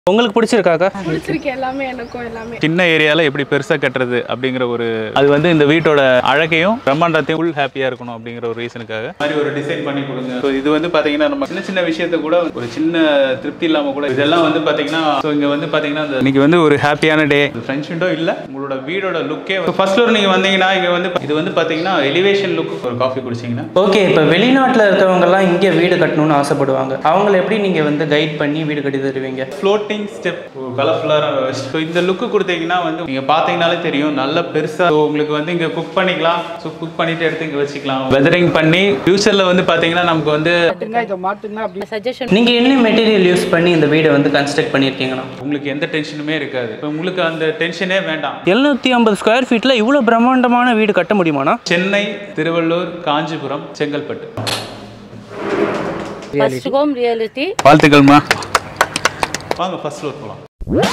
உங்களுக்கு பிடிச்சிருக்காக்கா பிடிச்சிருக்கு எல்லாமே எனக்கும் எல்லாமே சின்ன ஏரியால எப்படி பெருசா கட்டுறது அப்படிங்கிற ஒரு அது வந்து இந்த வீட்டோட அழகையும் பிரம்மாண்டத்தையும் ஃபுல் ஹாப்பியா இருக்கணும் அப்படிங்கிற ஒரு ரீசனுக்காக இந்த மாதிரி ஒரு டிசைன் பண்ணி கொடுங்க So இது வந்து பாத்தீங்கன்னா நம்ம சின்ன சின்ன விஷயத்த கூட ஒரு சின்ன திருப்தி இல்லாம கூட இதெல்லாம் வந்து பாத்தீங்கன்னா so இங்க வந்து பாத்தீங்கன்னா இந்த- இன்னைக்கு வந்து ஒரு ஹாப்பியான டே ஃப்ரெண்ட்ஸ் விண்டோ இல்ல உங்களோட வீடோட லுக்கே ஃபர்ஸ்ட் ஃப்ளோர் நீங்க வந்தீங்கன்னா இங்க வந்து இது வந்து பாத்தீங்கன்னா எலிவேஷன் லுக் ஒரு காஃபி குடிச்சீங்கன்னா ஓகே இப்போ வெளிநாட்டில் இருக்கிறவங்கலாம் இங்கே வீடு கட்டணும்னு ஆசைப்படுவாங்க அவங்கள எப்படி நீங்கள் வந்து கைட் பண்ணி வீடு கட்டி தருவீங்க ஃப்ளோட்டிங் ஸ்டெப் கலர்ஃபுல்லாக ஸோ இந்த லுக்கு கொடுத்தீங்கன்னா வந்து நீங்கள் பார்த்தீங்கனாலே தெரியும் நல்ல பெருசாக உங்களுக்கு வந்து இங்கே குக் பண்ணிக்கலாம் ஸோ குக் பண்ணிட்டு எடுத்து இங்கே வச்சுக்கலாம் வெதரிங் பண்ணி ஃபியூச்சரில் வந்து பார்த்தீங்கன்னா நமக்கு வந்து நீங்கள் என்ன மெட்டீரியல் யூஸ் பண்ணி இந்த வீடை வந்து கன்ஸ்ட்ரக்ட் பண்ணியிருக்கீங்கண்ணா உங்களுக்கு எந்த டென்ஷனுமே இருக்காது இப்போ உங்களுக்கு அந்த டென்ஷனே வேண்டாம் எழுநூற்றி ஐம்பது ஸ்கொயர் ஃபீட்டில் இவ்வளோ பிரம்மாண்டமான வீடு கட்ட முடியுமாண்ணா Chennai Tiruvallur Kanchipuram Chengalpattu first home reality வாழ்த்துக்கள்மா வாங்க ஃபர்ஸ்ட் ஃப்ளோர் போகலாம்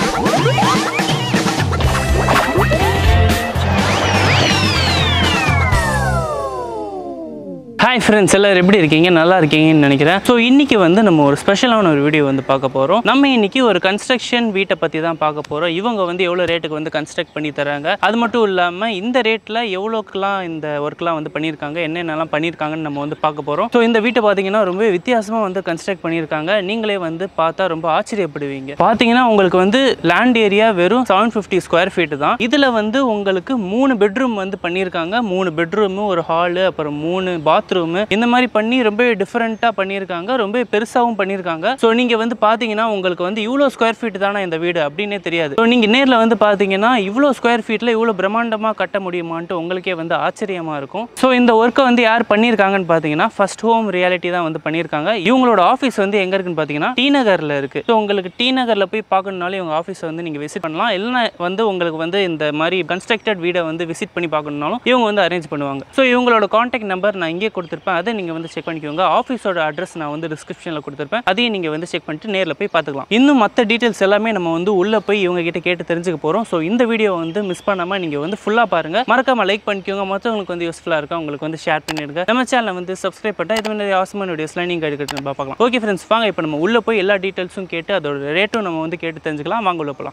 ஹாய் ஃப்ரெண்ட்ஸ் எல்லாரும் எப்படி இருக்கீங்க நல்லா இருக்கீங்கன்னு நினைக்கிறேன் ஸோ இன்னைக்கு வந்து நம்ம ஒரு ஸ்பெஷலான ஒரு வீடியோ வந்து பார்க்க போகிறோம் நம்ம இன்னைக்கு ஒரு கன்ஸ்ட்ரக்ஷன் வீட்டை பற்றி தான் பார்க்க போகிறோம் இவங்க வந்து எவ்வளோ ரேட்டுக்கு வந்து கன்ஸ்ட்ரக்ட் பண்ணி தராங்க அது மட்டும் இல்லாமல் இந்த ரேட்டில் எவ்வளோக்கெல்லாம் இந்த ஒர்க்லாம் வந்து பண்ணியிருக்காங்க என்னென்னலாம் பண்ணியிருக்காங்கன்னு நம்ம வந்து பார்க்க போகிறோம் ஸோ இந்த வீட்டை பார்த்தீங்கன்னா ரொம்ப வித்தியாசமாக வந்து கன்ஸ்ட்ரக்ட் பண்ணியிருக்காங்க நீங்களே வந்து பார்த்தா ரொம்ப ஆச்சரியப்படுவீங்க பார்த்தீங்கன்னா உங்களுக்கு வந்து லேண்ட் ஏரியா வெறும் செவன் ஃபிஃப்டி ஸ்கொயர் ஃபீட் தான் இதில் வந்து உங்களுக்கு மூணு பெட்ரூம் வந்து பண்ணியிருக்காங்க மூணு பெட்ரூமு ஒரு ஹாலு அப்புறம் மூணு பாத்ரூமு இந்த மாதிரி பண்ணி ரொம்ப டிஃப்ரெண்ட்டாக பண்ணியிருக்காங்க ரொம்ப பெருசாகவும் பண்ணியிருக்காங்க ஸோ நீங்கள் வந்து பார்த்தீங்கன்னா உங்களுக்கு வந்து இவ்வளோ ஸ்கொயர் ஃபீட் தானே இந்த வீடு அப்படின்னே தெரியாது ஸோ நீங்கள் நேரில் வந்து பார்த்தீங்கன்னா இவ்வளோ ஸ்கொயர் ஃபீட்டில் இவ்வளோ பிரம்மாண்டமாக கட்ட முடியுமான்ட்டு உங்களுக்கே வந்து ஆச்சரியமாக இருக்கும் ஸோ இந்த ஒர்க்கை வந்து யார் பண்ணியிருக்காங்கன்னு பார்த்தீங்கன்னா ஃபர்ஸ்ட் ஹோம் ரியாலிட்டி தான் வந்து பண்ணியிருக்காங்க இவங்களோட ஆஃபீஸ் வந்து எங்கே இருக்குன்னு பார்த்தீங்கன்னா டி நகரில் இருக்குது ஸோ உங்களுக்கு டி நகரில் போய் பார்க்கணுனாலே இவங்க ஆஃபீஸை வந்து நீங்கள் விசிட் பண்ணலாம் இல்லைனா வந்து உங்களுக்கு வந்து இந்த மாதிரி கன்ஸ்ட்ரக்டட் வீடை வந்து விசிட் பண்ணி பார்க்கணுனாலும் இவங்க வந்து அரேஞ்ச் பண்ணுவாங்க ஸோ இவங்களோட காண்டாக்ட் நம்பர் நான் இங்கே கொடுத்துருப்பேன் அதை நீங்கள் வந்து செக் பண்ணிக்கோங்க ஆஃபீஸோட அட்ரஸ் நான் வந்து டிஸ்கிரிப்ஷனில் கொடுத்துருப்பேன் அதையும் நீங்கள் வந்து செக் பண்ணிட்டு நேரில் போய் பார்த்துக்கலாம் இன்னும் மற்ற டீட்டெயில்ஸ் எல்லாமே நம்ம வந்து உள்ளே போய் இவங்க கிட்ட கேட்டு தெரிஞ்சுக்க போகிறோம் ஸோ இந்த வீடியோ வந்து மிஸ் பண்ணாமல் நீங்கள் வந்து ஃபுல்லாக பாருங்கள் மறக்காம லைக் பண்ணிக்கோங்க மற்றவங்களுக்கு வந்து யூஸ்ஃபுல்லாக இருக்கும் உங்களுக்கு வந்து ஷேர் பண்ணிடுங்க நம்ம சேனலை வந்து சப்ஸ்கிரைப் பண்ணால் இது மாதிரி அவசரமான வீடியோஸ்லாம் நீங்கள் எடுக்கிறது பார்க்கலாம் ஓகே ஃப்ரெண்ட்ஸ் வாங்க இப்போ நம்ம உள்ளே போய் எல்லா டீட்டெயில்ஸும் கேட்டு அதோட ரேட்டும் நம்ம வந்து கேட்டு தெரிஞ்சுக்கலாம் வாங்க உள்ள போகலாம்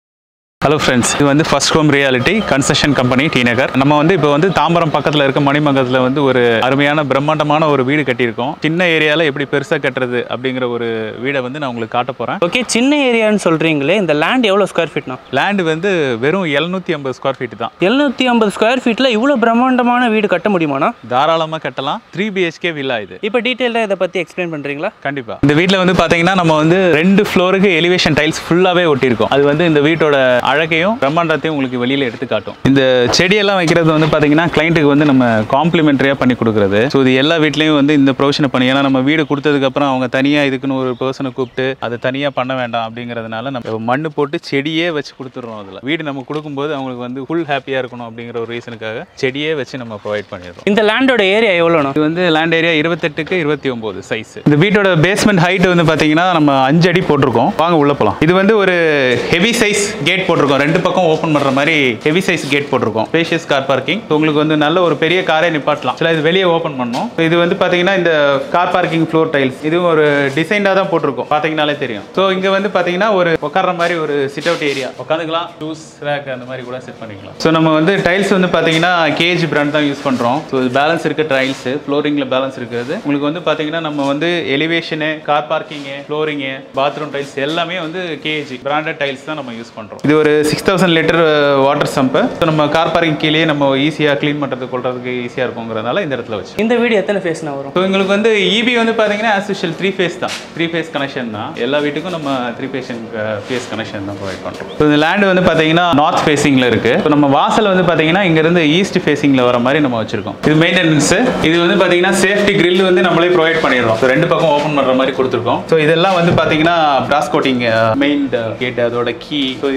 ஹலோ ஃப்ரெண்ட்ஸ் இது வந்து first home reality construction company T Nagar நம்ம வந்து இப்போ வந்து தாம்பரம் பக்கத்தில் இருக்க மணிமங்கலத்தில் வந்து ஒரு அருமையான பிரம்மாண்டமான ஒரு வீடு கட்டியிருக்கோம் சின்ன ஏரியாவில் எப்படி பெருசாக கட்டுறது அப்படிங்கிற ஒரு வீடை வந்து நான் உங்களுக்கு காட்ட போகிறேன் ஓகே சின்ன ஏரியான்னு சொல்கிறீங்களே இந்த லேண்ட் எவ்வளோ ஸ்கொயர் ஃபீட்னா லேண்டு வந்து வெறும் எழுநூற்றி ஐம்பது ஸ்கொயர் ஃபீட் தான் எழுநூற்றி ஐம்பது ஸ்கொயர் ஃபீட்டில் இவ்வளோ பிரம்மாண்டமான வீடு கட்ட முடியுமாண்ணா தாராளமாக கட்டலாம் த்ரீ பிஹெச்கே வில்லா இது இப்போ டீட்டெயிலாக இதை பற்றி எக்ஸ்பிளைன் பண்ணுறீங்களா கண்டிப்பா இந்த வீட்ல வந்து பாத்தீங்கன்னா நம்ம வந்து ரெண்டு ஃப்ளோருக்கு எலிவேஷன் டைல்ஸ் ஃபுல்லாவே ஒட்டியிருக்கோம் அது வந்து இந்த வீட்டோட அழகையும் பிரம்மாண்டத்தையும் உங்களுக்கு வெளியில எடுத்து காட்டும் இந்த செடியெல்லாம் வைக்கிறது வந்து பாத்தீங்கன்னா கிளைண்ட்டுக்கு வந்து நம்ம காம்ப்ளிமெண்டரியா பண்ணி கொடுக்குறது ஸோ இது எல்லா வீட்லயும் வந்து இந்த ப்ரொவிஷனை பண்ணி ஏன்னா நம்ம வீடு கொடுத்ததுக்கு அப்புறம் அவங்க தனியா இதுக்குன்னு ஒரு பர்சனை கூப்பிட்டு அதை தனியா பண்ண வேண்டாம் அப்படிங்கிறதுனால நம்ம மண்ணு போட்டு செடியே வச்சு கொடுத்துட்றோம் அதுல வீடு நம்ம கொடுக்கும்போது அவங்களுக்கு வந்து ஃபுல் ஹாப்பியா இருக்கணும் அப்படிங்கிற ஒரு ரீசனுக்காக செடியே வச்சு நம்ம ப்ரொவைட் பண்ணிடுறோம் இந்த லேண்டோட ஏரியா எவ்வளோண்ணா இது வந்து லேண்ட் ஏரியா இருபத்தெட்டுக்கு இருபத்தி ஒன்பது சைஸ் இந்த வீட்டோட பேஸ்மெண்ட் ஹைட் வந்து பாத்தீங்கன்னா நம்ம அஞ்சு அடி போட்டிருக்கோம் வாங்க உள்ள போலாம் இது வந்து ஒரு ஹெவி சைஸ் கேட் போட்டிருக்கோம் ரெண்டு பக்கம் ஓப்பன் பண்ற மாதிரி ஹெவி சைஸ் கேட் போட்டிருக்கோம் ஸ்பேஷியஸ் கார் பார்க்கிங் உங்களுக்கு வந்து நல்ல ஒரு பெரிய காரே நிப்பாட்டலாம் சில இது வெளியே ஓப்பன் பண்ணோம் இது வந்து பாத்தீங்கன்னா இந்த கார் பார்க்கிங் ஃப்ளோர் டைல்ஸ் இது ஒரு டிசைனாக தான் போட்டிருக்கோம் பாத்தீங்கன்னாலே தெரியும் ஸோ இங்க வந்து பாத்தீங்கன்னா ஒரு உட்கார்ற மாதிரி ஒரு சிட் அவுட் ஏரியா உட்காந்துக்கலாம் ஜூஸ் ரேக் அந்த மாதிரி கூட செட் பண்ணிக்கலாம் ஸோ நம்ம வந்து டைல்ஸ் வந்து பாத்தீங்கன்னா கேஜ் பிராண்ட் தான் யூஸ் பண்றோம் ஸோ பேலன்ஸ் இருக்க டைல்ஸ் ஃப்ளோரிங்ல பேலன்ஸ் இருக்கிறது உங்களுக்கு வந்து பாத்தீங்கன்னா நம்ம வந்து எலிவேஷனு கார் பார்க்கிங்கு ஃப்ளோரிங்கு பாத்ரூம் டைல்ஸ் எல்லாமே வந்து கேஜி பிராண்டட் டைல்ஸ் தான் நம்ம யூஸ் பண்றோம் இது ஒரு six thousand litre water sump so நம்ம கார் பார்க்கிங் கீழே நம்ம ஈஸியாக க்ளீன் பண்ணுறதுக்கு கொள்றதுக்கு ஈஸியாக இருக்குங்கிறதுனால இந்த இடத்துல வச்சு இந்த வீடு எத்தனை ஃபேஸ்னா வரும் ஸோ எங்களுக்கு வந்து இபி வந்து பார்த்தீங்கன்னா ஆஸ் யூஷுவல் த்ரீ ஃபேஸ் தான் த்ரீ ஃபேஸ் கனெக்ஷன் தான் எல்லா வீட்டுக்கும் நம்ம த்ரீ ஃபேஷன் ஃபேஸ் கனெக்ஷன் தான் ப்ரொவைட் பண்ணுறோம் ஸோ இந்த லேண்ட் வந்து பார்த்தீங்கன்னா நார்த் ஃபேஸிங்கில் இருக்குது ஸோ நம்ம வாசல் வந்து பார்த்தீங்கன்னா இங்கேருந்து ஈஸ்ட் ஃபேஸிங்கில் வர மாதிரி நம்ம வச்சிருக்கோம் இது மெயின்டெனன்ஸ் இது வந்து பார்த்தீங்கன்னா சேஃப்டி grill வந்து நம்மளே ப்ரொவைட் பண்ணிடுறோம் ஸோ ரெண்டு பக்கம் ஓப்பன் பண்ணுற மாதிரி கொடுத்துருக்கோம் ஸோ இதெல்லாம் வந்து பார்த்தீங்கன்னா பிராஸ் கோட்டிங் மெயின் கேட் அதோட கீ ஸோ இது வந்து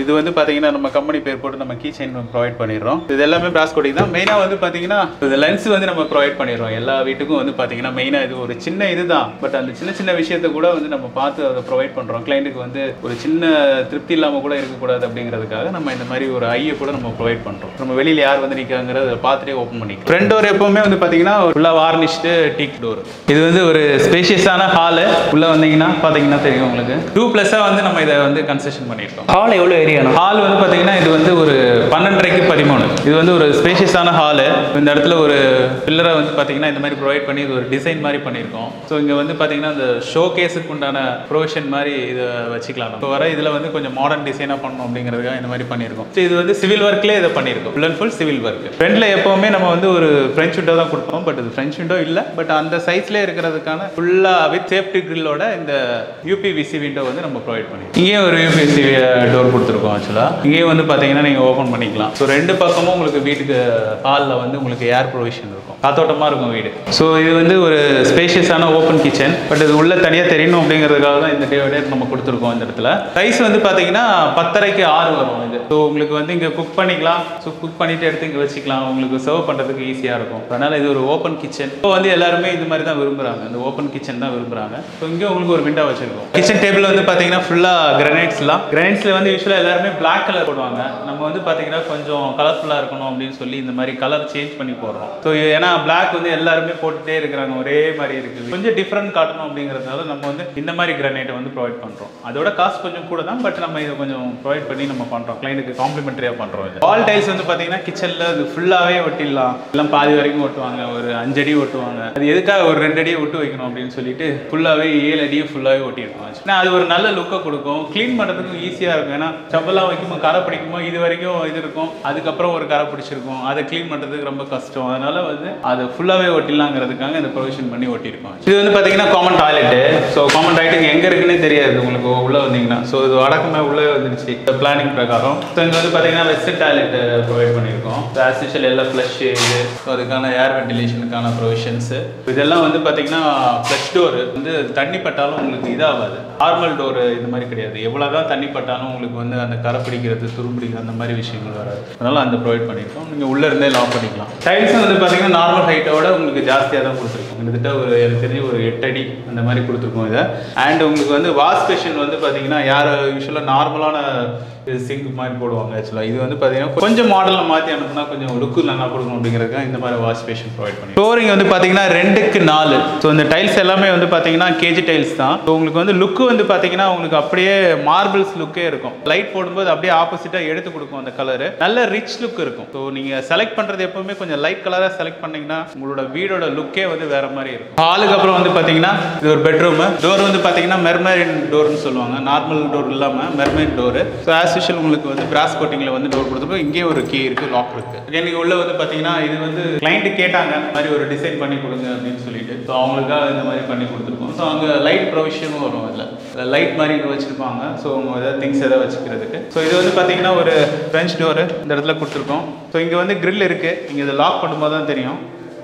பார்த்தீங்கன்னா நம்ம கம்பெனி பேர் போட்டு நம்ம கீ செயின் ப்ரொவைட் பண்ணிடுறோம் இது எல்லாமே பிராஸ் கோட்டிங் தான் மெயினாக வந்து பார்த்தீங்கன்னா இது லென்ஸ் வந்து நம்ம ப்ரொவைட் பண்ணிடுறோம் எல்லா வீட்டுக்கும் வந்து பார்த்தீங்கன்னா மெயினாக இது ஒரு சின்ன இதுதான் பட் அந்த சின்ன சின்ன விஷயத்தை கூட வந்து நம்ம பார்த்து அதை ப்ரொவைட் பண்ணுறோம் கிளைண்ட்டுக்கு வந்து ஒரு சின்ன திருப்தி இல்லாமல் கூட இருக்கக்கூடாது அப்படிங்கிறதுக்காக நம்ம இந்த மாதிரி ஒரு ஐயை கூட நம்ம ப்ரொவைட் பண்ணுறோம் நம்ம வெளியில் யார் வந்து நிற்காங்கிறத பார்த்துட்டே ஓப்பன் பண்ணிக்கலாம் ஃப்ரண்ட் டோர் எப்பவுமே வந்து பார்த்தீங்கன்னா ஃபுல்லாக வார்னிஷ்டு டீக் டோர் இது வந்து ஒரு ஸ்பேஷியஸான ஹாலு உள்ளே வந்தீங்கன்னா பார்த்தீங்கன்னா தெரியும் உங்களுக்கு டூ ப்ளஸ்ஸாக வந்து நம்ம இதை வந்து கன்ஸ்ட்ரக்ஷன் பண்ணியிருக்கோம் ஹால் எவ்வளோ ஏரியாண்ணா ஹால் வந்து பார்த்தீங்கன்னா இது வந்து ஒரு பன்னெண்டரைக்கு பதிமூணு இது வந்து ஒரு ஸ்பேஷியஸான ஹாலு இந்த இடத்துல ஒரு பில்லரை வந்து பார்த்தீங்கன்னா இந்த மாதிரி ப்ரொவைட் பண்ணி இது ஒரு டிசைன் மாதிரி பண்ணியிருக்கோம் ஸோ இங்கே வந்து பார்த்தீங்கன்னா இந்த ஷோ கேஸுக்கு உண்டான ப்ரொவிஷன் மாதிரி இதை வச்சுக்கலாம் இப்போ வர இதில் வந்து கொஞ்சம் மாடர்ன் டிசைனாக பண்ணணும் அப்படிங்கிறதுக்காக இந்த மாதிரி பண்ணியிருக்கோம் ஸோ இது வந்து சிவில் ஒர்க்லேயே இதை பண்ணியிருக்கோம் full and full civil work ஃப்ரண்ட்ல எப்போவுமே நம்ம வந்து ஒரு ஃப்ரெஞ்ச் விண்டோ தான் கொடுப்போம் பட் இது ஃப்ரெஞ்ச் விண்டோ இல்லை பட் அந்த சைஸ்லேயே இருக்கிறதுக்கான ஃபுல்லாக வித் சேஃப்டி கிரில்லோட இந்த யூபிவிசி விண்டோ வந்து நம்ம ப்ரொவைட் பண்ணிருக்கோம் இங்கேயும் ஒரு யூபிவிசி டோர் கொடுத்துருக்கோம் ஆக்சுவலாக இங்கேயும் வந்து பார்த்தீங்கன்னா நீங்கள் ஓப்பன் பண்ணிக்கலாம் ஸோ ரெண்டு பக்கமும் உங்களுக்கு வீட்டுக்கு ஹாலில் வந்து உங்களுக்கு ஏர் ப்ரொவிஷன் இருக்கும் காத்தோட்டமாக இருக்கும் வீடு ஸோ இது வந்து ஒரு ஸ்பேஷியஸான ஓப்பன் கிச்சன் பட் இது உள்ள தனியாக தெரியணும் அப்படிங்கிறதுக்காக தான் இந்த டிவைடர் நம்ம கொடுத்துருக்கோம் இந்த இடத்துல சைஸ் வந்து பார்த்தீங்கன்னா பத்தரைக்கு ஆறு வரும் இது ஸோ உங்களுக்கு வந்து இங்கே குக் பண்ணிக்கலாம் ஸோ குக் பண்ணிட்டு எடுத்து இங்கே வச்சுக்கலாம் உங்களுக்கு சர்வ் பண்ணுறதுக்கு ஈஸியாக இருக்கும் அதனால் இது ஒரு ஓப்பன் கிச்சன் இப்போ வந்து எல்லாருமே இந்த மாதிரி தான் விரும்புகிறாங்க இந்த ஓப்பன் கிச்சன் தான் விரும்புகிறாங்க ஸோ இங்கே உங்களுக்கு ஒரு விண்டோ வச்சிருக்கோம் கிச்சன் டேபிள் வந்து பார்த்தீங்கன்னா ஃபுல்லாக கிரனைட்ஸ்லாம் கிரனைட்ஸில் வந்து யூஸ்வலாக எல்லாருமே பிளாக் கலர் போடுவாங்க நம்ம வந்து பார்த்தீங்கன்னா கொஞ்சம் கலர்ஃபுல்லாக இருக்கணும் அப்படின்னு சொல்லி இந்த மாதிரி கலர் சேஞ்ச் பண்ணி போடுறோம் ஸோ ஏன்னா பிளாக் வந்து எல்லாருமே போட்டுட்டே இருக்கிறாங்க ஒரே மாதிரி இருக்குது கொஞ்சம் டிஃப்ரெண்ட் காட்டணும் அப்படிங்கிறதுனால நம்ம வந்து இந்த மாதிரி கிரானைட்டை வந்து ப்ரொவைட் பண்ணுறோம் அதோட காஸ்ட் கொஞ்சம் கூட தான் பட் நம்ம இதை கொஞ்சம் ப்ரொவைட் பண்ணி நம்ம பண்ணுறோம் கிளைண்ட்டுக்கு காம்ப்ளிமெண்ட்ரியாக பண்ணுறோம் இது வால் டைல்ஸ் வந்து பார்த்தீங்கன்னா கிச்சனில் இது ஃபுல்லாகவே ஒட்டிடலாம் எல்லாம் பாதி வரைக்கும் ஒட்டுவாங்க ஒரு அஞ்சடி ஒட்டுவாங்க அது எதுக்காக ஒரு ரெண்டு அடியை ஒட்டு வைக்கணும் அப்படின்னு சொல்லிட்டு ஃபுல்லாகவே ஏழு அடியை ஃபுல்லாகவே ஒட்டிடுவோம் ஏன்னா அது ஒரு நல்ல லுக்கை கொடுக்கும் க்ளீன் பண்ணுறதுக்கும் ஈஸியாக இருக்கும் ஏன்னா செப்பெல்லாம் வைக்கும்போது கரை பிடிக்குமோ இது வரைக்கும் இது இருக்கும் அதுக்கப்புறம் ஒரு கரை பிடிச்சிருக்கும் அதை க்ளீன் பண்ணுறதுக்கு ரொம்ப கஷ்டம் அதனால வந்து அதை ஃபுல்லாகவே ஒட்டிடலாங்கிறதுக்காக இந்த ப்ரொவிஷன் பண்ணி ஒட்டியிருக்கோம் இது வந்து பார்த்தீங்கன்னா common toilet so common toilet எங்கே இருக்குன்னே தெரியாது உங்களுக்கு உள்ளே வந்தீங்கன்னா ஸோ இது வடக்குமே உள்ளே வந்துருச்சு பிளானிங் பிரகாரம் ஸோ இங்கே வந்து பார்த்தீங்கன்னா வெஸ்டர்ன் டாய்லெட் ப்ரொவைட் பண்ணியிருக்கோம் ஆஸ் யூஷுவல் எல்லாம் ஃப்ளஷ் இது ஸோ அதுக்கான ஏர் வென்டிலேஷனுக்கான ப்ரொவிஷன்ஸு இதெல்லாம் வந்து பார்த்தீங்கன்னா ஃப்ளஷ் டோர் வந்து தண்ணி பட்டாலும் உங்களுக்கு இதாகாது நார்மல் டோர் இந்த மாதிரி கிடையாது எவ்வளோ தான் தண்ணி பட்டாலும் உங்களுக்கு வந்து அந்த கரை பிடிக்கிறது துரு பிடிக்கிறது அந்த மாதிரி விஷயங்கள் வராது அதனால அந்த ப்ரொவைட் பண்ணியிருக்கோம் நீங்கள் உள்ளே இருந்தே லாக் பண்ணிக்கலாம் டைல்ஸ் வந்து பார்த்தீங்கன்னா நார்மல் ஹைட்டோட உங்களுக்கு ஜாஸ்தியாக தான் கொடுத்துருக்கோம் கிட்டத்தட்ட ஒரு எனக்கு தெரிஞ்சு ஒரு எட்டு அடி அந்த மாதிரி கொடுத்துருக்கோம் இதை அண்ட் உங்களுக்கு வந்து வாஷ் பேஷன் வந்து பார்த்தீங்கன்னா யார் யூஸ்வலாக நார்மலான சிங்க் மாதிரி போடுவாங்க ஆக்சுவலாக இது வந்து பார்த்தீங்கன்னா கொஞ்சம் மாடலில் மாற்றி அனுப்புனா கொஞ்சம் லுக்கு நல்லா கொடுக்கணும் அப்படிங்கிறதுக்காக இந்த மாதிரி வாஷ் பேஷன் ப்ரொவைட் பண்ணி ஃப்ளோரிங் வந்து பார்த்தீங்கன்னா ரெண்டுக்கு நாலு ஸோ இந்த டைல்ஸ் எல்லாமே வந்து பார்த்தீங்கன்னா கேஜி டைல்ஸ் தான் ஸோ உங்களுக்கு வந்து லுக்கு வந்து பார்த்தீங்கன்னா உங்களுக்கு அப்படியே மார்பிள்ஸ் லுக்கே இருக்கும் லைட் போடும்போது அப்படியே ஆப்போசிட்டாக எடுத்து கொடுக்கும் அந்த கலரு நல்ல ரிச் லுக் இருக்கும் ஸோ நீங்கள் செலக்ட் பண்ணுறது எப்பவுமே கொஞ்சம் லைட் கலராக செலக்ட் பண்ணீங்கன்னா உங்களோட வீடோட லுக்கே வந்து வேற மாதிரி இருக்கும் ஹாலுக்கு அப்புறம் வந்து பார்த்தீங்கன்னா இது ஒரு பெட்ரூம் டோர் வந்து பார்த்தீங்கன்னா மெர்மரின் டோர்னு சொல்லுவாங்க நார்மல் டோர் இல்லாமல் மெர்மரின் டோர் ஸோ ஆஸ் யூஷுவல் உங்களுக்கு வந்து பிராஸ் கோட்டிங்கில் வந்து டோர் கொடுத்துருக்கோம் இங்கேயே ஒரு கீ இருக்குது லாக் இருக்குது எனக்கு உள்ள வந்து பார்த்தீங்கன்னா இது வந்து கிளைண்ட் கேட்டாங்க இந்த மாதிரி ஒரு டிசைன் பண்ணி கொடுங்க அப்படின்னு சொல்லிட்டு ஸோ அவங்களுக்காக இந்த மாதிரி பண்ணி கொடுத்துருக்கோம் ஸோ அங்கே லைட் ப்ரொவிஷனும் வரும் அதில் லைட் மாதிரி இங்கே வச்சுருப்பாங்க ஸோ அவங்க ஏதாவது திங்ஸ் எதாவது வச்சுக்கிறதுக்கு ஸோ இது வந்து பார்த்தீங்கன்னா ஒரு ஃப்ரெஞ்ச் டோரு இந்த இடத்துல கொடுத்துருக்கோம் ஸோ இங்கே வந்து grill இருக்குது நீங்கள் இதை லாக் பண்ணும்போது தான் தெரியும்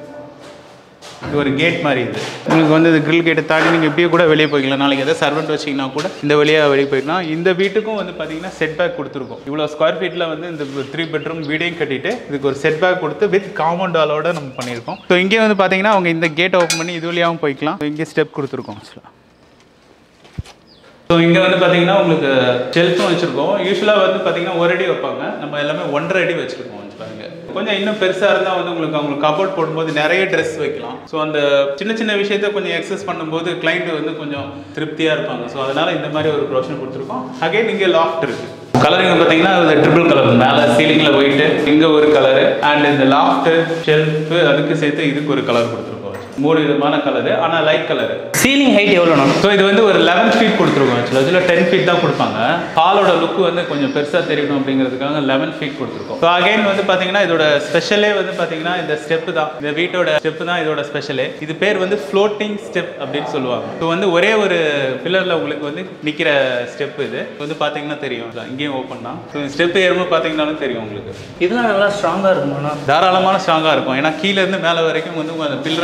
இது ஒரு கேட் மாதிரி இது உங்களுக்கு வந்து இந்த கிரில் கேட்டை தாண்டி நீங்கள் இப்படியே கூட வெளியே போய்க்கலாம் நாளைக்கு எதாவது சர்வெண்ட் வச்சிங்கன்னா கூட இந்த வழியாக வெளியே போய்க்கலாம் இந்த வீட்டுக்கும் வந்து பார்த்தீங்கன்னா செட் பேக் கொடுத்துருக்கோம் இவ்வளோ ஸ்கொயர் ஃபீட்டில் வந்து இந்த த்ரீ பெட்ரூம் வீடையும் கட்டிட்டு இதுக்கு ஒரு செட் பேக் கொடுத்து வித் காம்பவுண்ட் ஆலோட நம்ம பண்ணியிருக்கோம் ஸோ இங்கே வந்து பார்த்தீங்கன்னா அவங்க இந்த கேட் ஓப்பன் பண்ணி இது வழியாகவும் போய்க்கலாம் So, இங்கே ஸ்டெப் கொடுத்துருக்கோம் ஆக்சுவலாக ஸோ இங்கே வந்து பார்த்தீங்கன்னா உங்களுக்கு ஷெல்ஃபும் வச்சுருக்கோம் யூஸ்வலாக வந்து பார்த்தீங்கன்னா ஒரு அடி வைப்பாங்க நம்ம எல்லாமே ஒன்றரை அடி வச்சுருக்கோம் பாருங்க கொஞ்சம் இன்னும் பெருசாக இருந்தால் வந்து உங்களுக்கு அவங்களுக்கு கபோர்ட் போடும்போது நிறைய ட்ரெஸ் வைக்கலாம் ஸோ அந்த சின்ன சின்ன விஷயத்த கொஞ்சம் எக்ஸஸ் பண்ணும்போது கிளைண்ட் வந்து கொஞ்சம் திருப்தியாக இருப்பாங்க ஸோ அதனால் இந்த மாதிரி ஒரு ப்ரொவிஷன் கொடுத்துருக்கோம் அகைன் இங்கே லாஃப்ட் இருக்குது கலரிங் பார்த்தீங்கன்னா அது ட்ரிபிள் கலர் மேலே சீலிங்கில் ஒயிட்டு இங்கே ஒரு கலரு அண்ட் இந்த லாஃப்ட்டு ஷெல்ஃபு அதுக்கு சேர்த்து இதுக்கு ஒரு கலர் கொடுத்துருக்கோம் மூணு விதமான கலரு ஆனால் லைட் கலரு சீலிங் ஹைட் எவ்வளோண்ணா ஸோ இது வந்து ஒரு லெவன் ஃபீட் கொடுத்துருக்கோம் ஆக்சுவலாக இதில் டென் ஃபீட் தான் கொடுப்பாங்க ஹாலோட லுக் வந்து கொஞ்சம் பெருசாக தெரியணும் அப்படிங்கிறதுக்காக லெவன் ஃபீட் கொடுத்துருக்கோம் ஸோ அகைன் வந்து பார்த்தீங்கன்னா இதோட ஸ்பெஷலே வந்து பார்த்தீங்கன்னா இந்த ஸ்டெப்பு தான் இந்த வீட்டோட ஸ்டெப்பு தான் இதோட ஸ்பெஷலே இது பேர் வந்து ஃப்ளோட்டிங் ஸ்டெப் அப்படின்னு சொல்லுவாங்க ஸோ வந்து ஒரே ஒரு பில்லரில் உங்களுக்கு வந்து நிற்கிற ஸ்டெப் இது இது வந்து பார்த்தீங்கன்னா தெரியும் இங்கேயும் ஓப்பன் தான் ஸோ ஸ்டெப் ஏறும்போது பார்த்தீங்கன்னாலும் தெரியும் உங்களுக்கு இதெல்லாம் நல்லா ஸ்ட்ராங்காக இருக்குமாண்ணா தாராளமான ஸ்ட்ராங்காக இருக்கும் ஏன்னா கீழ இருந்து மேலே வரைக்கும் வந்து அந்த பில்லரை வந்து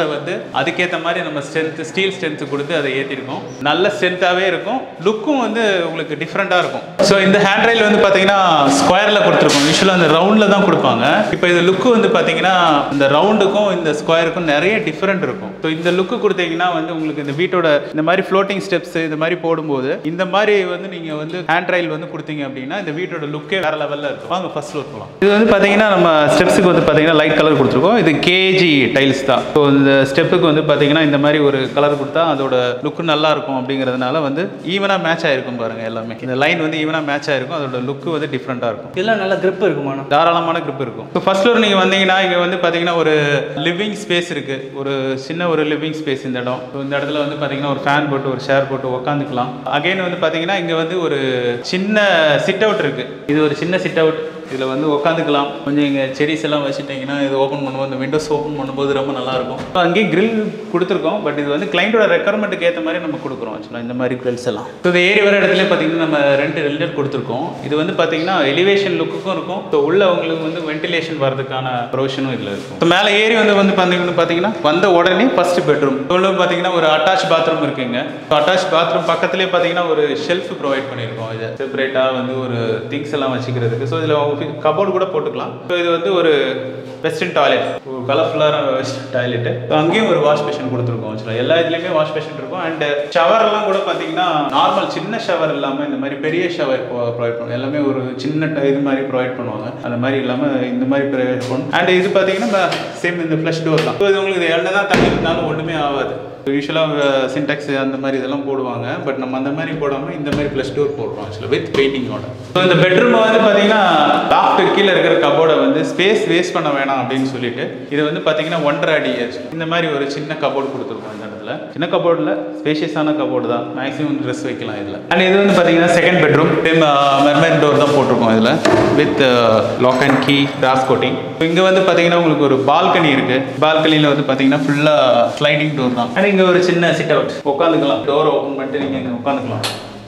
அதுக்கேற்ற மாதிரி நம்ம ஸ்ட்ரென்த் ஸ்டீல் ஸ்ட்ரென்த் கொடுத்து அதை ஏற்றிருக்கோம் நல்ல ஸ்ட்ரென்த்தாகவே இருக்கும் லுக்கும் வந்து உங்களுக்கு டிஃப்ரெண்ட்டாக இருக்கும் ஸோ இந்த ஹேண்ட் ரயில் வந்து பார்த்தீங்கன்னா ஸ்கொயரில் கொடுத்துருக்கோம் யூஸ்வலாக அந்த ரவுண்டில் தான் கொடுப்பாங்க இப்போ இது லுக்கு வந்து பார்த்தீங்கன்னா இந்த ரவுண்டுக்கும் இந்த ஸ்கொயருக்கும் நிறைய டிஃப்ரெண்ட் இருக்கும் ஸோ இந்த லுக்கு கொடுத்தீங்கன்னா வந்து உங்களுக்கு இந்த வீட்டோட இந்த மாதிரி ஃப்ளோட்டிங் ஸ்டெப்ஸ் இந்த மாதிரி போடும்போது இந்த மாதிரி வந்து நீங்கள் வந்து ஹேண்ட் ரயில் வந்து கொடுத்தீங்க அப்படின்னா இந்த வீட்டோட லுக்கே வேற லெவலில் இருக்கும் வாங்க ஃபர்ஸ்ட் ஃப்ளோர் போகலாம் இது வந்து பார்த்தீங்கன்னா நம்ம ஸ்டெப்ஸுக்கு வந்து பார்த்தீங்கன்னா லைட் கலர் கொடுத்துருக்கோம் இது கேஜி டைல்ஸ் தான் ஸோ இந்த ஸ்டெப்புக்கு வந்து பார்த்தீங்கன்னா இந்த மாதிரி ஒரு கலர் கொடுத்தா அதோட லுக்கு நல்லா இருக்கும் அப்படிங்கிறதுனால வந்து ஈவனாக மேட்ச் ஆயிருக்கும் பாருங்க எல்லாமே இந்த லைன் வந்து ஈவனாக மேட்ச் ஆயிருக்கும் அதோட லுக்கு வந்து டிஃப்ரெண்ட்டாக இருக்கும் இதெல்லாம் நல்ல grip இருக்குமாண்ணா தாராளமான grip இருக்கும் இப்போ ஃபர்ஸ்ட் ஃப்ளோர் நீங்கள் வந்தீங்கன்னா இங்கே வந்து பார்த்தீங்கன்னா ஒரு லிவிங் ஸ்பேஸ் இருக்குது ஒரு சின்ன ஒரு லிவிங் ஸ்பேஸ் இந்த இடம் So, இந்த இடத்துல வந்து பார்த்தீங்கன்னா ஒரு ஃபேன் போட்டு ஒரு ஷேர் போட்டு உட்காந்துக்கலாம் அகைன் வந்து பார்த்தீங்கன்னா இங்கே வந்து ஒரு சின்ன சிட் அவுட் இருக்குது இது ஒரு சின்ன சிட் அவுட் இதில் வந்து உட்காந்துக்கலாம் கொஞ்சம் இங்கே செடிஸ் எல்லாம் வச்சுட்டிங்கன்னா இது ஓப்பன் பண்ணும்போது இந்த விண்டோஸ் ஓப்பன் பண்ணும்போது ரொம்ப நல்லாயிருக்கும் இப்போ அங்கேயே grill கொடுத்துருக்கோம் பட் இது வந்து கிளைண்டோட ரெக்குவயர்மெண்ட்டுக்கு ஏற்ற மாதிரி நம்ம கொடுக்குறோம் ஆக்சுவலாக இந்த மாதிரி grills எல்லாம் ஸோ இது ஏறி வர இடத்துல பார்த்தீங்கன்னா நம்ம ரெண்டு ரெண்டர் கொடுத்துருக்கோம் இது வந்து பார்த்தீங்கன்னா எலிவேஷன் லுக்குக்கும் இருக்கும் ஸோ உள்ள உங்களுக்கு வந்து வென்டிலேஷன் வரதுக்கான ப்ரொவிஷனும் இதில் இருக்கும் ஸோ மேலே ஏறி வந்து வந்து பார்த்தீங்கன்னா பார்த்தீங்கன்னா வந்த உடனே ஃபர்ஸ்ட் பெட்ரூம் உள்ள பார்த்தீங்கன்னா ஒரு அட்டாச் பாத்ரூம் இருக்குங்க அட்டாச் பாத்ரூம் பக்கத்துலேயே பார்த்தீங்கன்னா ஒரு ஷெல்ஃப் ப்ரொவைட் பண்ணியிருக்கோம் இது செப்பரேட்டாக வந்து ஒரு திங்ஸ் எல்லாம் வச்சுக்கிறதுக்கு ஸோ இதில் கபோர்டு கூட போட்டுக்கலாம் ஸோ இது வந்து ஒரு வெஸ்டர்ன் டாய்லெட் ஒரு கலர்ஃபுல்லான வெஸ்டர்ன் டாய்லெட் அங்கேயும் ஒரு வாஷ் பேஷன் கொடுத்துருக்கோம் ஆக்சுவலாக எல்லா இதுலேயுமே வாஷ் பேஷன் இருக்கும் அண்ட் ஷவர்லாம் கூட பார்த்தீங்கன்னா நார்மல் சின்ன ஷவர் இல்லாமல் இந்த மாதிரி பெரிய ஷவர் ப்ரொவைட் பண்ணுவோம் எல்லாமே ஒரு சின்ன ட- இது மாதிரி ப்ரொவைட் பண்ணுவாங்க அந்த மாதிரி இல்லாமல் இந்த மாதிரி ப்ரொவைட் பண்ணும் அண்ட் இது பார்த்தீங்கன்னா சேம் இந்த ஃப்ளஷ் டோர் தான் ஸோ இது உங்களுக்கு என்ன தான் தண்ணி இருந்தாலும் ஒன்றுமே ஆகாது யூஸ்வலாக சின்டெக்ஸ் அந்த மாதிரி இதெல்லாம் போடுவாங்க பட் நம்ம அந்த மாதிரி போடாமல் இந்த மாதிரி ப்ளஸ் டோர் போடுறோம் ஆக்சுவலாக வித் பெயிண்டிங்கோட ஸோ இந்த பெட்ரூம் வந்து பார்த்தீங்கன்னா லாஃப்ட் கீழே இருக்கிற கபோர்டை வந்து ஸ்பேஸ் வேஸ்ட் பண்ண வேணாம் அப்படின்னு சொல்லிட்டு இது வந்து பார்த்தீங்கன்னா ஒன்றரை அடி இந்த மாதிரி ஒரு சின்ன கபோர்டு கொடுத்துருக்கோம் இந்த இடத்துல சின்ன கபோர்டில் ஸ்பேஷியஸான கபோர்டு தான் மேக்ஸிமம் ட்ரெஸ் வைக்கலாம் இதில் அண்ட் இது வந்து பார்த்தீங்கன்னா செகண்ட் பெட்ரூம் சேம் மெர்மைன் டோர் தான் போட்டிருக்கோம் இதில் with lock and key gloss coating இங்கே வந்து பார்த்தீங்கன்னா உங்களுக்கு ஒரு பால்கனி இருக்குது பால்கனியில் வந்து பார்த்தீங்கன்னா ஃபுல்லாக ஸ்லைடிங் டோர் தான் அண்ட் இங்கே ஒரு சின்ன சிட் அவுட் உட்காந்துக்கலாம் டோர் ஓப்பன் பண்ணிட்டு நீங்கள் இங்கே உட்காந்துக்கலாம்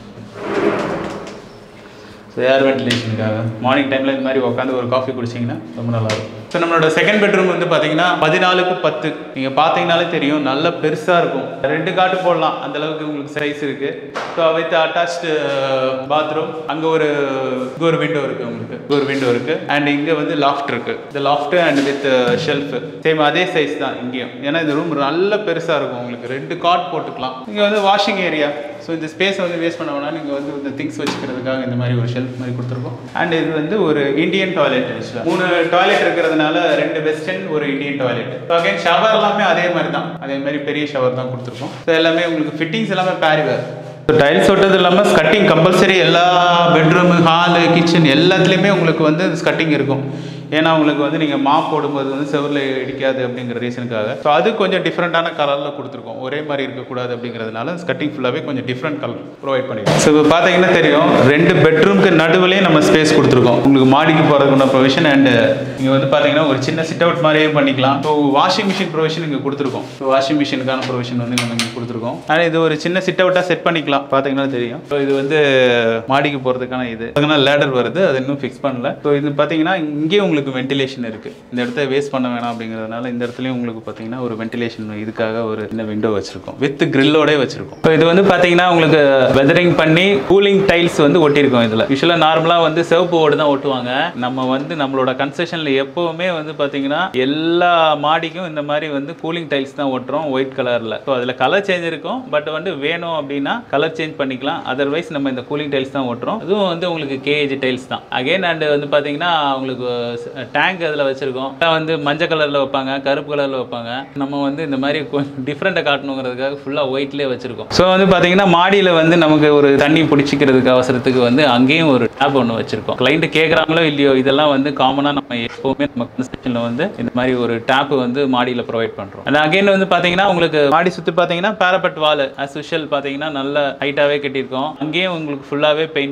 ஸோ ஏர் வென்டிலேஷனுக்காக மார்னிங் டைமில் இந்த மாதிரி உட்காந்து ஒரு காஃபி குடிச்சிங்கன்னா ரொம்ப நல்லா இருக்கும் ஸோ நம்மளோட செகண்ட் பெட்ரூம் வந்து பார்த்தீங்கன்னா பதினாலுக்கு பத்து நீங்கள் பார்த்தீங்கனாலே தெரியும் நல்ல பெருசாக இருக்கும் ரெண்டு காட்டு போடலாம் அந்த அளவுக்கு உங்களுக்கு சைஸ் இருக்குது ஸோ வித் அட்டாச்டு பாத்ரூம் அங்கே ஒரு இங்க ஒரு விண்டோ இருக்குது உங்களுக்கு இங்க ஒரு விண்டோ இருக்குது அண்ட் இங்கே வந்து லாஃப்ட் இருக்குது இந்த loft and with shelf same அதே சைஸ் தான் இங்கேயும் ஏன்னா இந்த ரூம் நல்ல பெருசாக இருக்கும் உங்களுக்கு ரெண்டு காட் போட்டுக்கலாம் இங்கே வந்து வாஷிங் ஏரியா ஸோ இந்த ஸ்பேஸை வந்து வேஸ்ட் பண்ண வேணாம் நீங்கள் வந்து இந்த திங்ஸ் வச்சுக்கிறதுக்காக இந்த மாதிரி ஒரு ஷெல்ஃப் மாதிரி கொடுத்துருக்கோம் அண்ட் இது வந்து ஒரு இந்தியன் டாய்லெட் மூணு டாய்லெட் இருக்கிறதுனால ரெண்டு வெஸ்டர்ன் ஒரு Indian toilet so again shower எல்லாமே அதே மாதிரி தான் அதே மாதிரி பெரிய ஷவர் தான் கொடுத்துருக்கோம் ஸோ எல்லாமே உங்களுக்கு ஃபிட்டிங்ஸ் எல்லாமே பேரிவேர் டைல்ஸ் ஒட்டது இல்லாமல் ஸ்கட்டிங் கம்பல்சரி எல்லா பெட்ரூமு ஹாலு கிச்சன் எல்லாத்துலேயுமே உங்களுக்கு வந்து ஸ்கட்டிங் இருக்கும் ஏன்னா உங்களுக்கு வந்து நீங்கள் மாப் போடும்போது வந்து செவரில் இடிக்காது அப்படிங்கிற ரீசனுக்காக ஸோ அது கொஞ்சம் டிஃப்ரெண்ட்டான கலரில் கொடுத்துருக்கோம் ஒரே மாதிரி இருக்கக்கூடாது அப்படிங்கிறதுனால ஸ்கட்டிங் ஃபுல்லாகவே கொஞ்சம் டிஃப்ரெண்ட் கலர் ப்ரொவைட் பண்ணிருக்கோம் ஸோ இப்போ பார்த்தீங்கன்னா தெரியும் ரெண்டு பெட்ரூம்க்கு நடுவுலேயே நம்ம ஸ்பேஸ் கொடுத்துருக்கோம் உங்களுக்கு மாடிக்கு போகிறதுக்குள்ள ப்ரொவிஷன் அண்டு இங்கே வந்து பார்த்தீங்கன்னா ஒரு சின்ன சிட் அவுட் மாதிரியே பண்ணிக்கலாம் ஸோ வாஷிங் மிஷின் ப்ரொவிஷன் இங்கே கொடுத்துருக்கோம் ஸோ வாஷிங் மிஷினுக்கான ப்ரொவிஷன் வந்து நம்ம இங்கே கொடுத்துருக்கோம் அண்ட் இது ஒரு சின்ன சிட் அவுட்டாக செட் பண்ணிக்கலாம் பார்த்தீங்கன்னா தெரியும் ஸோ இது வந்து மாடிக்கு போகிறதுக்கான இது பார்த்தீங்கன்னா லேடர் வருது அது இன்னும் ஃபிக்ஸ் பண்ணல ஸோ இது பார்த்தீங்கன்னா இங்கேயும் உங்களுக்கு வென்டிலேஷன் இருக்குது இந்த இடத்த வேஸ்ட் பண்ண வேணாம் அப்படிங்கிறதுனால இந்த இடத்துலையும் உங்களுக்கு பார்த்தீங்கன்னா ஒரு வென்டிலேஷன் இதுக்காக ஒரு சின்ன விண்டோ வச்சிருக்கோம் வித் கிரில்லோட வச்சிருக்கோம் ஸோ இது வந்து பார்த்தீங்கன்னா உங்களுக்கு வெதரிங் பண்ணி கூலிங் டைல்ஸ் வந்து ஒட்டியிருக்கோம் இதில் யூஸ்வலாக நார்மலாக வந்து சிவப்பு ஓடு தான் ஒட்டுவாங்க நம்ம வந்து நம்மளோட கன்ஸ்ட்ரக்ஷனில் எப்போவுமே வந்து பார்த்தீங்கன்னா எல்லா மாடிக்கும் இந்த மாதிரி வந்து கூலிங் டைல்ஸ் தான் ஒட்டுறோம் ஒயிட் கலரில் ஸோ அதில் கலர் சேஞ்ச் இருக்கும் பட் வந்து வேணும் அப்படின்னா கலர் சேஞ்ச் பண்ணிக்கலாம் அதர்வைஸ் நம்ம இந்த கூலிங் டைல்ஸ் தான் ஒட்டுறோம் இதுவும் வந்து உங்களுக்கு கேஏஜி டைல்ஸ் தான் அகைன் அண்ட் வந்து பார்த்தீங்கன்னா உங்களுக்கு டேங்க் அதில் வச்சிருக்கோம் அதான் வந்து மஞ்சள் கலரில் வைப்பாங்க கருப்பு கலரில் வைப்பாங்க நம்ம வந்து இந்த மாதிரி கொஞ்சம் டிஃப்ரெண்ட்டை காட்டணுங்கிறதுக்காக ஃபுல்லாக ஒயிட்லேயே வச்சிருக்கோம் ஸோ வந்து பார்த்தீங்கன்னா மாடியில் வந்து நமக்கு ஒரு தண்ணி பிடிச்சிக்கிறதுக்கு அவசரத்துக்கு வந்து அங்கேயும் ஒரு டேப் ஒன்று வச்சிருக்கோம் கிளைண்ட் கேட்குறாங்களோ இல்லையோ இதெல்லாம் வந்து காமனாக நம்ம எப்போவுமே நம்ம கன்ஸ்ட்ரக்ஷனில் வந்து இந்த மாதிரி ஒரு டேப் வந்து மாடியில் ப்ரொவைட் பண்ணுறோம் அது அகைன் வந்து பார்த்தீங்கன்னா உங்களுக்கு மாடி சுற்றி பார்த்தீங்கன்னா பேரப்பட் வால் அஸ் யூஷுவல் பார்த்தீங்கன்னா நல்ல ஹைட்டாகவே கட்டியிருக்கோம் அங்கேயும் உங்களுக்கு ஃபுல்லாகவே பெயிண்ட் பண்ணியிருப்போம் இந்த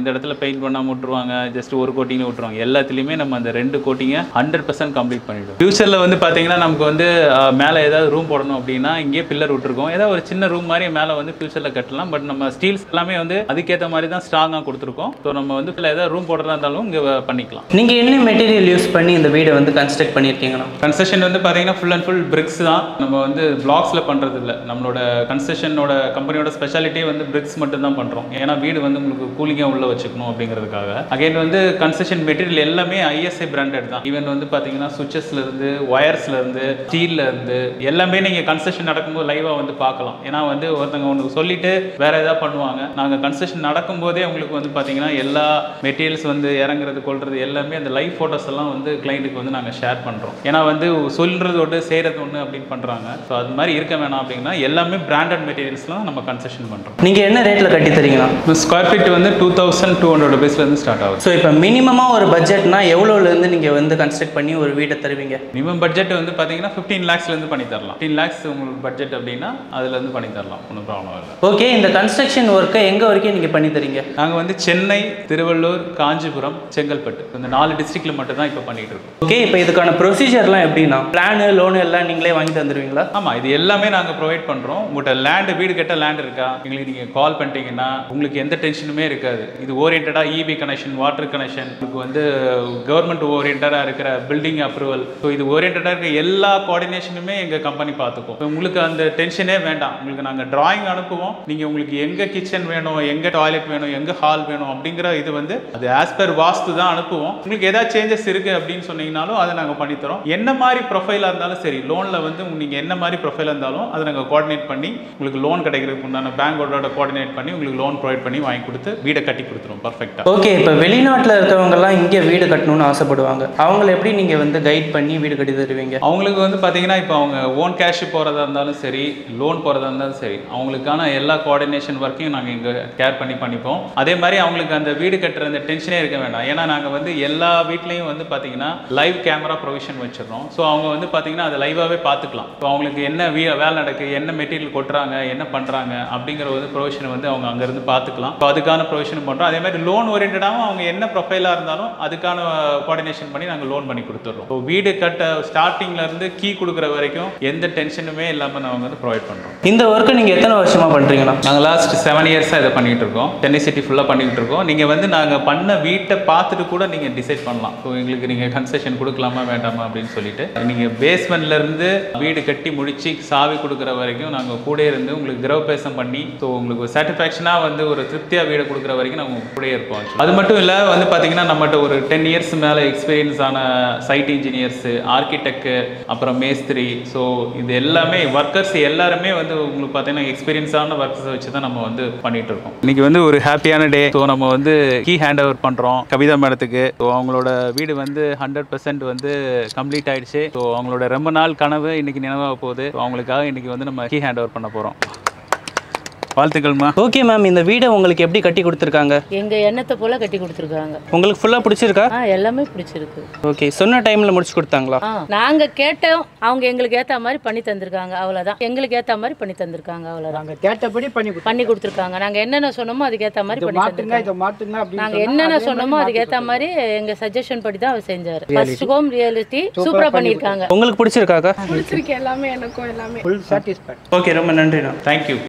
இடத்துல பெயிண்ட் பண்ணாம விட்டுருவாங்க ஜஸ்ட் ஒரு கோட்டிங்ல விட்டுருவாங்க எல்லாத்துலேயுமே நம்ம அந்த ரெண்டு கோட்டிங்கை ஹண்ட்ரட் பர்சன்ட் கம்ப்ளீட் பண்ணிடுவோம் ஃபியூச்சரில் வந்து பார்த்தீங்கன்னா நமக்கு வந்து அஹ், மேலே ஏதாவது ரூம் போடணும் அப்படின்னா இங்கேயே பில்லர் விட்டுருக்கோம் ஏதாவது ஒரு சின்ன ரூம் மாதிரி மேலே வந்து ஃபியூச்சரில் கட்டலாம் பட் நம்ம ஸ்டீல்ஸ் எல்லாமே வந்து அதுக்கேற்ற மாதிரி தான் ஸ்ட்ராங்காக கொடுத்துருக்கோம் ஸோ நம்ம வந்து இல்லை ஏதாவது ரூம் போடுறதா இருந்தாலும் இங்கே பண்ணிக்கலாம் நீங்கள் என்ன மெட்டீரியல் யூஸ் பண்ணி இந்த வீடை வந்து கன்ஸ்ட்ரக்ட் பண்ணியிருக்கீங்கண்ணா கன்ஸ்ட்ரக்ஷன் வந்து பார்த்தீங்கன்னா ஃபுல் அண்ட் ஃபுல் பிரிக்ஸ் தான் நம்ம வந்து பிளாக்ஸில் பண்ணுறது இல்லை நம்மளோட கன்ஸ்ட்ரக்ஷனோட கம்பெனியோட ஸ்பெஷாலிட்டி வந்து பிரிக்ஸ் மட்டும் தான் பண்ணுறோம் ஏன்னா வீடு வந்து உங்களுக்கு கூலிங்காக உள்ள வச்சுக்கணும் அப்படிங்கிறதுக்காக அகைன் வந்து கன்ஸ்ட்ரக்ஷன் மெட்டீரியல் எல்லாமே ஐஎஸ்ஐ பிராண்டட் தான் ஈவன் வந்து பார்த்தீங்கன்னா சுவிச்சஸ்ல இருந்து ஒயர்ஸ்ல இருந்து ஸ்டீல்ல இருந்து எல்லாமே நீங்கள் கன்ஸ்ட்ரக்ஷன் நடக்கும்போது லைவாக வந்து பார்க்கலாம் ஏன்னா வந்து ஒருத்தவங்க ஒன்று சொல்லிட்டு வேற ஏதாவது பண்ணுவாங்க நாங்கள் கன்ஸ்ட்ரக்ஷன் நடக்கும்போதே உங்களுக்கு வந்து பார்த்தீங்கன்னா எல்லா மெட்டீரியல்ஸ் வந்து இறங்குறது கொள்றது எல்லாமே அந்த லைவ் ஃபோட்டோஸ் எல்லாம் வந்து கிளைண்ட்டுக்கு வந்து நாங்கள் ஷேர் பண்ணுறோம் ஏன்னா வந்து சொல்றது ஒன்று செய்கிறது ஒன்று அப்படின்னு பண்ணுறாங்க ஸோ அது மாதிரி இருக்க வேணாம் அப்படின்னா எல்லாமே பிராண்டட் மெட்டீரியல்ஸ்லாம் நம்ம கன்ஸ்ட்ரக்ஷன் பண்ணுறோம் நீங்கள் என்ன ரேட்டில் கட்டி தரீங்கண்ணா ஸ்கொயர் ஃபீட் வந்து டூ தௌசண்ட் டூ ஹண்ட்ரட் ருபீஸ்லேருந்து ஸ்டார்ட் ஆகுது ஸோ இப்போ மினிமமாக ஒரு பட்ஜெட்னா எவ்வளோலேருந்து நீங்கள் வந்து கன்ஸ்ட்ரக்ட் பண்ணி ஒரு வீட்டை தருவீங்க மினிமம் பட்ஜெட் வந்து பார்த்தீங்கன்னா ஃபிஃப்டீன் லேக்ஸ்லேருந்து பண்ணி தரலாம் ஃபிஃப்டீன் லேக்ஸ் உங்களுக்கு பட்ஜெட் அப்படின்னா அதுலேருந்து பண்ணி தரலாம் ஒன்றும் ப்ராப்ளம் இல்லை ஓகே இந்த கன்ஸ்ட்ரக்ஷன் ஒர்க்கை எங்கே வரைக்கும் நீங்கள் பண்ணி தரீங்க நாங்கள் வந்து சென்னை திருவள்ளூர் காஞ்சிபுரம் செங்கல்பட்டு இந்த நாலு டிஸ்ட்ரிக்ட்ல மட்டும் தான் இப்போ பண்ணிட்டு இருக்கோம் ஓகே இப்போ இதுக்கான ப்ரொசீஜர்லாம் எப்படின்னா பிளானு லோனு எல்லாம் நீங்களே வாங்கி தந்துடுவீங்களா ஆமாம் இது எல்லாமே நாங்கள் ப்ரொவைட் பண்ணுறோம் உங்கள்கிட்ட லேண்டு வீடு கட்ட லேண்ட் இருக்கா எங்களுக்கு நீங்கள் கால் பண்ணிட்டீங்கன்னா உங்களுக்கு எந்த டென்ஷனுமே இருக்காது இது ஓரியன்டாக இபி கனெக்ஷன் வாட்டர் கனெக்ஷன் உங்களுக்கு வந்து கவர்மெண்ட் ஓரியன்டாக இருக்கிற பில்டிங் அப்ரூவல் ஸோ இது ஓரியன்டாக இருக்க எல்லா கோஆர்டினேஷனுமே எங்கள் கம்பெனி பார்த்துக்கும் இப்போ உங்களுக்கு அந்த டென்ஷனே வேண்டாம் உங்களுக்கு நாங்கள் டிராயிங் அனுப்புவோம் நீங்கள் உங்களுக்கு எங்கே கிச்சன் வேணும் எங்கே டாய்லெட் வேணும் எங்கே ஹால் வேணும் அப்படிங்கிற இது வந்து அது ஆஸ் பர் வாஸ்து தான் அனுப்புவோம் உங்களுக்கு ஏதாவது சேஞ்சஸ் இருக்குது அப்படின்னு சொன்னீங்கனாலும் அதை நாங்கள் பண்ணித்தரோம் என்ன மாதிரி ப்ரொஃபைலாக இருந்தாலும் சரி லோனில் வந்து நீங்கள் என்ன மாதிரி ப்ரொஃபைலாக இருந்தாலும் அதை நாங்கள் கோஆர்டினேட் பண்ணி உங்களுக்கு லோன் கிடைக்கிறதுக்கு உண்டான பேங்கோட கோஆர்டினேட் பண்ணி உங்களுக்கு லோன் ப்ரொவைட் பண்ணி வாங்கி கொடுத்து வீடை கட்டி கொடுத்துருவோம் பர்ஃபெக்டாக ஓகே இப்போ வெளிநாட்டில் இருக்கவங்கலாம் இங்கே வீடு கட்டணும்னு ஆசைப்படுவாங்க அவங்கள எப்படி நீங்கள் வந்து கைட் பண்ணி வீடு கட்டி தருவீங்க அவங்களுக்கு வந்து பார்த்தீங்கன்னா இப்போ அவங்க ஓன் கேஷ் போகிறதா இருந்தாலும் சரி லோன் போகிறதா இருந்தாலும் சரி அவங்களுக்கான எல்லா கோஆர்டினேஷன் ஒர்க்கையும் நாங்கள் இங்கே கேர் பண்ணி பண்ணிப்போம் அதே மாதிரி அவங்களுக்கு அந்த வீடு கட்டுற அந்த டென்ஷனே இருக்க வேண்டாம் ஏன்னா நாங்கள் வந்து எல்லா வீட்லேயும் வந்து பார்த்தீங்கன்னா லைவ் கேமரா ப்ரொவிஷன் வச்சிடுறோம் ஸோ அவங்க வந்து பார்த்தீங்கன்னா அதை லைவாகவே பார்த்துக்கலாம் இப்போ அவங்களுக்கு என்ன வீ வேலை நடக்கு என்ன மெட்டீரியல் கொட்டுறாங்க என்ன பண்ணுறாங்க அப்படிங்கிற ஒரு ப்ரொவிஷனை வந்து அவங்க அங்கேருந்து பார்த்துக்கலாம் ஸோ அதுக்கான ப்ரொவிஷன் பண்ணுறோம் அதே மாதிரி லோன் ஓரியன்டாகவும் அவங்க என்ன ப்ரொஃபைலாக இருந்தாலும் அதுக்கான கோஆர்டினேஷன் பண்ணி நாங்கள் லோன் பண்ணி கொடுத்துட்றோம் ஸோ வீடு கட்ட ஸ்டார்டிங்ல இருந்து கீ கொடுக்குற வரைக்கும் எந்த டென்ஷனுமே இல்லாமல் நாங்கள் வந்து ப்ரொவைட் பண்ணுறோம் இந்த ஒர்க்கை நீங்கள் எத்தனை வருஷமாக பண்ணுறீங்கண்ணா நாங்கள் லாஸ்ட் செவன் இயர்ஸாக இதை பண்ணிட்டு இருக்கோம் சென்னை சிட்டி ஃபுல்லாக பண்ணிட்டு இருக்கோம் நீங்கள் வந்து நாங்கள் பண்ண வீட்டை பார்த்துட்டு கூட நீங்கள் டிசைட் பண்ணலாம் ஸோ எங்களுக்கு நீங்கள் கன்செஷன் கொடுக்கலாமா வேண்டாமா அப்படின்னு சொல்லிட்டு நீங்கள் பேஸ்மெண்ட்ல இருந்து வீடு கட்டி முடிச்சு சாவி கொடுக்குற வரைக்கும் நாங்கள் கூட இருந்து உங்களுக்கு கிரகபேசம் பண்ணி ஸோ உங்களுக்கு ஒரு சாட்டிஸ்ஃபேக்ஷனாக வந்து ஒரு திருப்தியாக வீடு கொடுக்குற வரைக்கும் நாங்கள் உங்க கூடயே இருப்போம் actually. அது மட்டும் இல்லை வந்து பார்த்தீங்கன்னா நம்மகிட்ட ஒரு டென் இயர்ஸ் மேலே எக்ஸ்பீரியன்ஸ் ஆன சைட் இன்ஜினியர்ஸு ஆர்கிடெக்ட் அப்புறம் மேஸ்திரி ஸோ இது எல்லாமே ஒர்க்கர்ஸ் எல்லாருமே வந்து உங்களுக்கு பார்த்தீங்கன்னா எக்ஸ்பீரியன்ஸான ஒர்க்கர்ஸை வச்சு தான் நம்ம வந்து பண்ணிட்டு இருக்கோம் இன்னைக்கு வந்து ஒரு ஹாப்பியான டே ஸோ நம்ம வந்து கீ ஹேண்ட் ஓவர் பண்ணுறோம் கவிதா மேடத்துக்கு ஸோ அவங்களோட வீடு வந்து ஹண்ட்ரட் பர்சன்ட் வந்து கம்ப்ளீட் ஆயிடுச்சு ஸோ அவங்களோட ரொம்ப நாள் கனவு இன்னைக்கு நினைவாக போகுது ஸோ அவங்களுக்காக இன்னைக்கு வந்து நம்ம கீ ஹேண்ட் ஓவர் பண்ண போகிறோம் வாழ்த்துக்கள்மா ஓகே மேம் இந்த வீடை உங்களுக்கு எப்படி கட்டி கொடுத்துருக்காங்க எங்க எண்ணத்தை போல கட்டி கொடுத்துருக்காங்க உங்களுக்கு ஃபுல்லாக பிடிச்சிருக்கா ஆ எல்லாமே பிடிச்சிருக்கு ஓகே சொன்ன டைமில் முடிச்சு கொடுத்தாங்களா ஆ நாங்க கேட்டோம் அவங்க எங்களுக்கு ஏத்த மாதிரி பண்ணி தந்திருக்காங்க அவ்வளவுதான் எங்களுக்கு ஏத்த மாதிரி பண்ணி தந்திருக்காங்க அவ்வளவுதான் நாங்க கேட்டபடி பண்ணி கொடுத்தோம். பண்ணி கொடுத்துருக்காங்க நாங்க என்னென்ன சொன்னோமோ அதுக்கு ஏத்த மாதிரி இதை பண்ணி மாத்துங்க தந்திருக்காங்க இதை மாத்துங்க அப்படின்னு நாங்க சொன்னா என்னென்ன அதே சொன்னோமோ மாதிரி அதுக்கு ஏத்த மாத்தி மாதிரி எங்க சஜஷன் படி தான் அவர் செஞ்சாரு ஃபர்ஸ்ட் ஹோம் ரியாலிட்டி சூப்பரா பண்ணிருக்காங்க உங்களுக்கு பிடிச்சிருக்காக்கா பிடிச்சிருக்கு எல்லாமே எனக்கும் எல்லாமே ஃபுல் சாட்டிஸ்ஃபைட் ஓகே ரொம்ப நன்றிண்ணா தேங்க்யூ